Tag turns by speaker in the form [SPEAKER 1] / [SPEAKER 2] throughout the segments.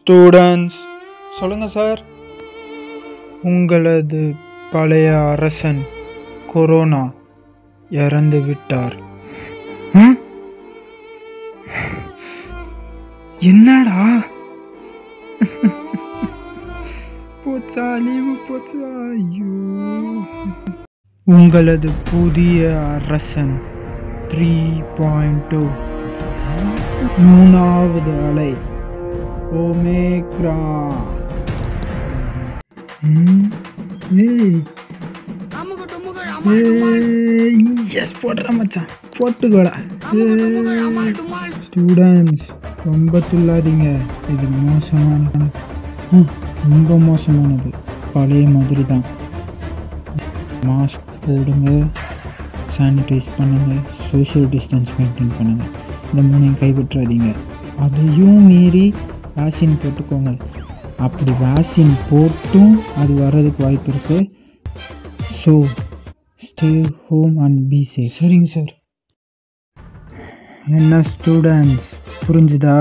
[SPEAKER 1] Students சொல்லுங்க sir உங்களது பழைய அரசன் கொரோனா இறந்து விட்டார் ம்? என்னடா போச்சா லீவு போச்சா ஐயோ உங்களது புதிய அரசன் த்ரீ பாயிண்ட் டூ மூணாவது அலை ஓமேக்ரா ம், ஏய் எஸ் போடுற மச்சான் போட்டுக்கோடா ஸ்டூடெண்ட்ஸ் ரொம்ப துள்ளாதீங்க இது மோசமான ம், ரொம்ப மோசமானது பழைய மாதிரி தான் மாஸ்க் போடுங்க சானிடைஸ் பண்ணுங்க சோஷியல் டிஸ்டன்ஸ் மெயின்டைன் பண்ணுங்க இந்த மூணையும் கைவிட்டுறாதீங்க அதையும் மீறி வேக்சின் போட்டுக்கோங்க அப்படி வேக்சின் போட்டும் அது வர்றதுக்கு வாய்ப்பு இருக்கு so stay home and be safe சரிங்க சார் என்ன ஸ்டூடெண்ட்ஸ் புரிஞ்சுதா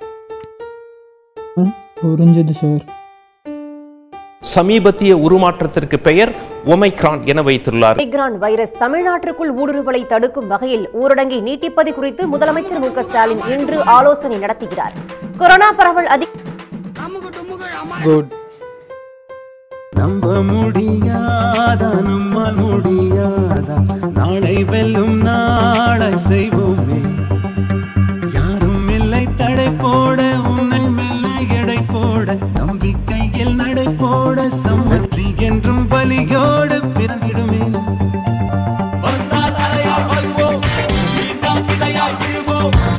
[SPEAKER 1] ஆ, புரிஞ்சுது சார்
[SPEAKER 2] சமீபத்திய உருமாற்றத்திற்கு பெயர் ஒமைக்ரான் என வைத்துள்ளார்
[SPEAKER 3] ஒமிக்ரான் வைரஸ் தமிழ்நாட்டிற்குள் ஊடுருவலை தடுக்கும் வகையில் ஊரடங்கை நீட்டிப்பது குறித்து முதலமைச்சர் மு க ஸ்டாலின் இன்று ஆலோசனை நடத்துகிறார் கொரோனா பரவல் அதிக
[SPEAKER 1] குட்
[SPEAKER 4] நம்ப முடியாதா நம்மால் முடியாதா நாளை வெல்லும் நாளை செய்வோமே யாரும் இல்லை தடை போட உன்னை மெல்ல எடை போட நம்பிக்கையில் நடை போட சம்பற்றி என்றும் வலியோடு பிறந்திடுமே வந்தால் அலையாய் வருவோம் வீழ்ந்தால் விதையாய் விழுவோம்